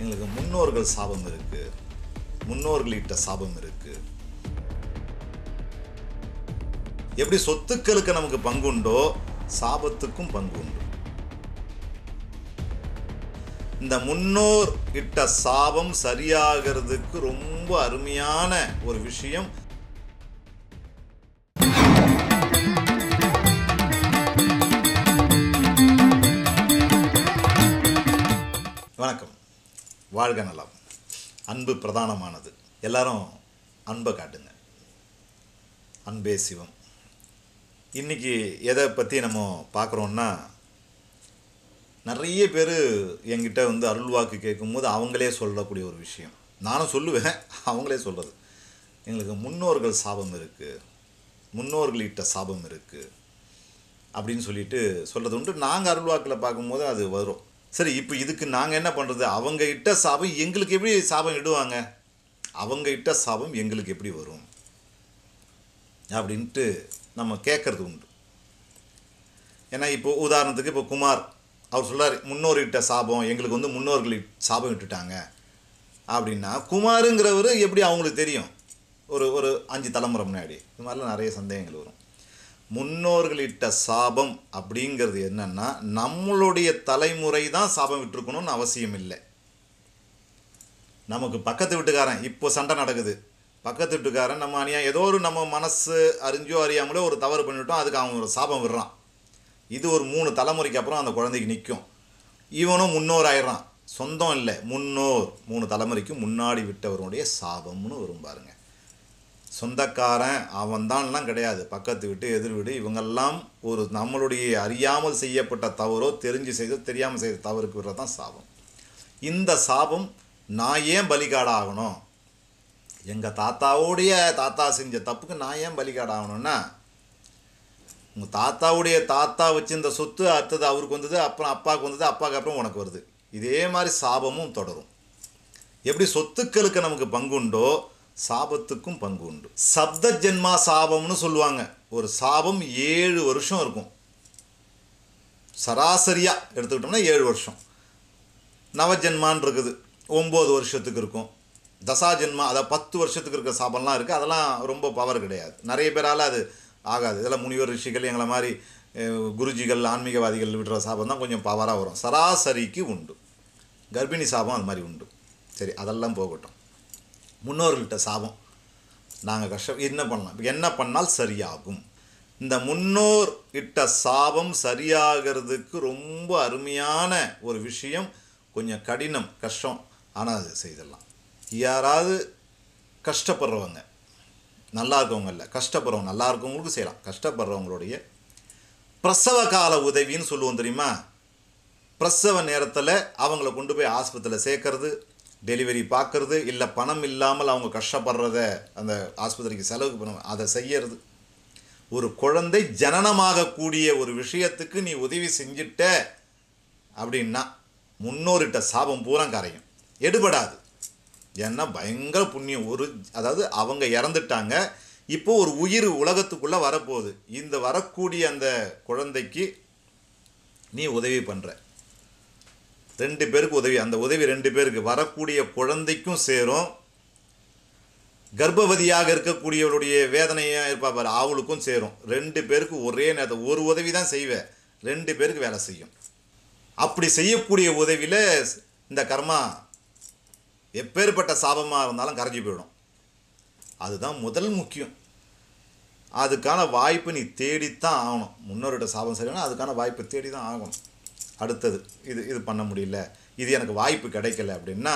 எங்களுக்கு முன்னோர்கள் சாபம் இருக்கு முன்னோர்கள் இட்ட சாபம் இருக்கு எப்படி சொத்துக்களுக்கு நமக்கு பங்குண்டோ சாபத்துக்கும் பங்கு உண்டு இந்த முன்னோர் இட்ட சாபம் சரியாகிறதுக்கு ரொம்ப அருமையான ஒரு விஷயம் வணக்கம் வாழ்க நலம் அன்பு பிரதானமானது எல்லாரும் அன்பை காட்டுங்க அன்பே சிவம் இன்னைக்கு எதை பற்றி நம்ம பார்க்குறோன்னா நிறைய பேர் என்கிட்ட வந்து அருள்வாக்கு கேட்கும்போது அவங்களே சொல்லக்கூடிய ஒரு விஷயம் நானும் சொல்லுவேன் அவங்களே சொல்கிறது எங்களுக்கு முன்னோர்கள் சாபம் இருக்குது முன்னோர்கள் இட்ட சாபம் இருக்குது அப்படின்னு சொல்லிட்டு சொல்கிறது உண்டு நாங்கள் அருள்வாக்கில் பார்க்கும்போது அது வரும் சரி இப்போ இதுக்கு நாங்கள் என்ன பண்ணுறது அவங்க இட்ட சாபம் எங்களுக்கு எப்படி சாபம் இடுவாங்க அவங்க இட்ட சாபம் எங்களுக்கு எப்படி வரும் அப்படின்ட்டு நம்ம கேட்குறது உண்டு ஏன்னா இப்போ உதாரணத்துக்கு இப்போ குமார் அவர் சொல்றார் முன்னோர் இட்ட சாபம் எங்களுக்கு வந்து முன்னோர்கள் இட்- சாபம் இட்டுட்டாங்க அப்படின்னா குமாருங்கிறவர் எப்படி அவங்களுக்கு தெரியும் ஒரு ஒரு அஞ்சு தலைமுறை முன்னாடி இது மாதிரிலாம் நிறைய சந்தேகங்கள் வரும் முன்னோர்கள் இட்ட சாபம் அப்படிங்கிறது என்னன்னா நம்மளுடைய தலைமுறை தான் சாபம் விட்டுருக்கணும்னு அவசியம் இல்லை நமக்கு பக்கத்து வீட்டுக்காரன் இப்போ சண்டை நடக்குது பக்கத்து வீட்டுக்காரன் நம்ம அணியா ஏதோ ஒரு நம்ம மனசு அறிஞ்சோ அறியாமலோ ஒரு தவறு பண்ணிட்டோம் அதுக்கு அவன் ஒரு சாபம் விடுறான் இது ஒரு மூணு தலைமுறைக்கு அப்புறம் அந்த குழந்தைக்கு நிற்கும் இவனும் முன்னோர் ஆயிடுறான் சொந்தம் இல்லை முன்னோர் மூணு தலைமுறைக்கு முன்னாடி விட்டவருடைய சாபம்னு வரும் பாருங்க சொந்தக்காரன் அவன்தான்லாம் கிடையாது பக்கத்து வீட்டு எதிர் வீடு இவங்கெல்லாம் ஒரு நம்மளுடைய அறியாமல் செய்யப்பட்ட தவறோ தெரிஞ்சு செய்தோ தெரியாமல் செய்த தவறுக்கு விடுறது தான் சாபம் இந்த சாபம் நான் ஏன் பலிகாடாகணும் எங்கள் தாத்தாவுடைய தாத்தா செஞ்ச தப்புக்கு நான் ஏன் பலிகாடாகணும்னா உங்கள் தாத்தாவுடைய தாத்தா வச்சிருந்த சொத்து அடுத்தது அவருக்கு வந்தது அப்புறம் அப்பாவுக்கு வந்தது அப்பாவுக்கு அப்புறம் உனக்கு வருது இதே மாதிரி சாபமும் தொடரும் எப்படி சொத்துக்களுக்கு நமக்கு பங்குண்டோ சாபத்துக்கும் பங்கு உண்டு சப்த ஜென்மா சாபம்னு சொல்லுவாங்க ஒரு சாபம் ஏழு வருஷம் இருக்கும் சராசரியாக எடுத்துக்கிட்டோம்னா ஏழு வருஷம் நவஜென்மான் இருக்குது ஒம்பது வருஷத்துக்கு இருக்கும் தசா ஜென்மா அதாவது பத்து வருஷத்துக்கு இருக்கிற சாபம்லாம் இருக்குது அதெல்லாம் ரொம்ப பவர் கிடையாது நிறைய பேரால் அது ஆகாது இதெல்லாம் முனிவர் ரிஷிகள் எங்களை மாதிரி அஹ், குருஜிகள் ஆன்மீகவாதிகள் விடுற சாபம் தான் கொஞ்சம் பவராக வரும் சராசரிக்கு உண்டு கர்ப்பிணி சாபம் அது மாதிரி உண்டு சரி அதெல்லாம் போகட்டும் முன்னோர்கள்ட்ட சாபம் நாங்கள் கஷ்டம் என்ன பண்ணலாம் இப்ப என்ன பண்ணால் சரியாகும் இந்த முன்னோர் இட்ட சாபம் சரியாகிறதுக்கு ரொம்ப அருமையான ஒரு விஷயம் கொஞ்சம் கடினம் கஷ்டம் ஆனால் அது செய்திடலாம் யாராவது கஷ்டப்படுறவங்க நல்லா இருக்கவங்க இல்லை கஷ்டப்படுறவங்க நல்லா இருக்கவங்களுக்கும் செய்யலாம் கஷ்டப்படுறவங்களுடைய பிரசவ கால உதவின்னு சொல்லுவோம் தெரியுமா பிரசவ நேரத்தில் அவங்கள கொண்டு போய் ஆஸ்பத்திரியில் சேர்க்கறது டெலிவரி பார்க்கறது இல்லை பணம் இல்லாமல் அவங்க கஷ்டப்படுறத அந்த ஆஸ்பத்திரிக்கு செலவு பண்ண அதை செய்யறது ஒரு குழந்தை ஜனனமாகக்கூடிய ஒரு விஷயத்துக்கு நீ உதவி செஞ்சிட்ட அப்படின்னா முன்னோரிட்ட சாபம் பூரா கரையும் எடுபடாது ஏன்னா பயங்கர புண்ணியம் ஒரு அதாவது அவங்க இறந்துட்டாங்க இப்போ ஒரு உயிர் உலகத்துக்குள்ளே வரப்போகுது இந்த வரக்கூடிய அந்த குழந்தைக்கு நீ உதவி பண்ணுற ரெண்டு பேருக்கு உதவி அந்த உதவி ரெண்டு பேருக்கு வரக்கூடிய குழந்தைக்கும் சேரும் கர்ப்பவதியாக இருக்கக்கூடியவருடைய வேதனையாக இருப்பா பாரு அவளுக்கும் சேரும் ரெண்டு பேருக்கு ஒரே நேரத்தில் ஒரு உதவி தான் செய்வேன் ரெண்டு பேருக்கு வேலை செய்யும் அப்படி செய்யக்கூடிய உதவியில் இந்த கர்மா எப்பேற்பட்ட சாபமாக இருந்தாலும் கரைஞ்சி போயிடும் அதுதான் முதல் முக்கியம் அதுக்கான வாய்ப்பு நீ தேடித்தான் ஆகணும் முன்னோர்கிட்ட சாபம் சரியான அதுக்கான வாய்ப்பு தேடி தான் ஆகணும் அடுத்தது இது இது பண்ண முடியல இது எனக்கு வாய்ப்பு கிடைக்கல அப்படின்னா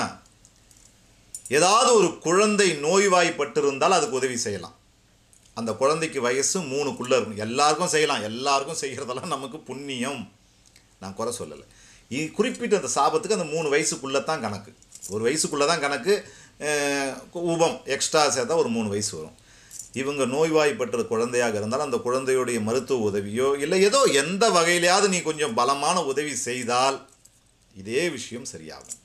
ஏதாவது ஒரு குழந்தை நோய்வாய்ப்பட்டிருந்தால் அதுக்கு உதவி செய்யலாம் அந்த குழந்தைக்கு வயசு மூணுக்குள்ளே இருக்கும் எல்லாருக்கும் செய்யலாம் எல்லாருக்கும் செய்கிறதெல்லாம் நமக்கு புண்ணியம் நான் குறை சொல்லலை இ குறிப்பிட்ட அந்த சாபத்துக்கு அந்த மூணு வயசுக்குள்ளே தான் கணக்கு ஒரு வயசுக்குள்ளே தான் கணக்கு அஹ், ஊபம் எக்ஸ்ட்ரா சேர்த்தா ஒரு மூணு வயசு வரும் இவங்க நோய்வாய்ப்பட்ட குழந்தையாக இருந்தால் அந்த குழந்தையுடைய மருத்துவ உதவியோ இல்லை ஏதோ எந்த வகையிலையாவது நீ கொஞ்சம் பலமான உதவி செய்தால் இதே விஷயம் சரியாகும்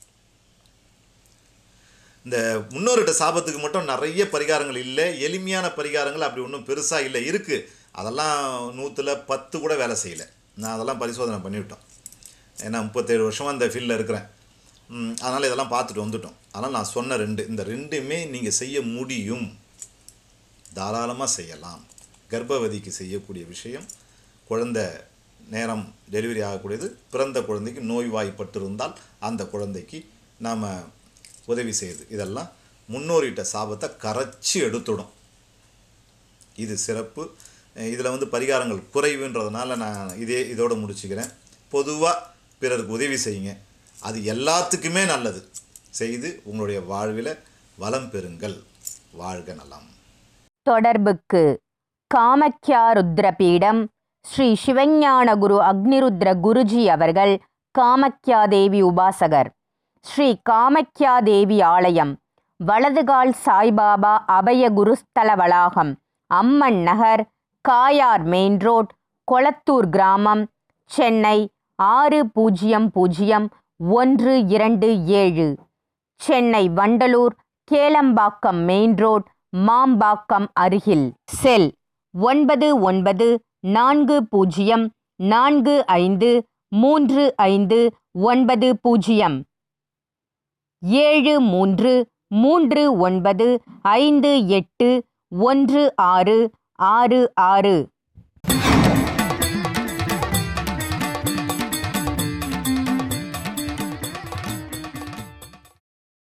இந்த முன்னோர்கிட்ட சாபத்துக்கு மட்டும் நிறைய பரிகாரங்கள் இல்லை எளிமையான பரிகாரங்கள் அப்படி ஒன்றும் பெருசாக இல்லை இருக்குது அதெல்லாம் நூற்றில் பத்து கூட வேலை செய்யலை நான் அதெல்லாம் பரிசோதனை பண்ணிவிட்டோம் ஏன்னா முப்பத்தேழு வருஷமாக இந்த ஃபீல்டில் இருக்கிறேன் அதனால் இதெல்லாம் பார்த்துட்டு வந்துட்டோம் அதனால் நான் சொன்ன ரெண்டு இந்த ரெண்டுமே நீங்கள் செய்ய முடியும் தாராளமாக செய்யலாம் கர்ப்பவதிக்கு செய்யக்கூடிய விஷயம் குழந்தை நேரம் டெலிவரி ஆகக்கூடியது பிறந்த குழந்தைக்கு நோய்வாய்ப்பட்டிருந்தால் அந்த குழந்தைக்கு நாம் உதவி செய்யுது இதெல்லாம் முன்னோரிட்ட சாபத்தை கரைச்சி எடுத்துடும் இது சிறப்பு இதில் வந்து பரிகாரங்கள் குறைவுன்றதுனால நான் இதே இதோட முடிச்சுக்கிறேன் பொதுவாக பிறருக்கு உதவி செய்யுங்க அது எல்லாத்துக்குமே நல்லது செய்து உங்களுடைய வாழ்வில் வளம் பெறுங்கள் வாழ்க நலம் தொடர்புக்கு காமக்யா ருத்ரபீடம் ஸ்ரீ சிவஞான குரு அக்னிருத்ர குருஜி அவர்கள் காமக்யா தேவி உபாசகர் ஸ்ரீ காமக்யா தேவி ஆலயம் வலதுகால் சாய்பாபா அபய குருஸ்தல வளாகம் அம்மன் நகர் காயார் மெயின் ரோட் கொளத்தூர் கிராமம் சென்னை ஆறு பூஜ்ஜியம் பூஜ்ஜியம் ஒன்று இரண்டு ஏழு சென்னை வண்டலூர் கேளம்பாக்கம் மெயின் ரோட் மாம்பாக்கம் அருகில் செல் ஒன்பது ஒன்பது நான்கு பூஜ்ஜியம் நான்கு ஐந்து மூன்று ஐந்து ஒன்பது பூஜ்ஜியம் ஏழு மூன்று மூன்று ஒன்பது ஐந்து எட்டு ஒன்று ஆறு ஆறு ஆறு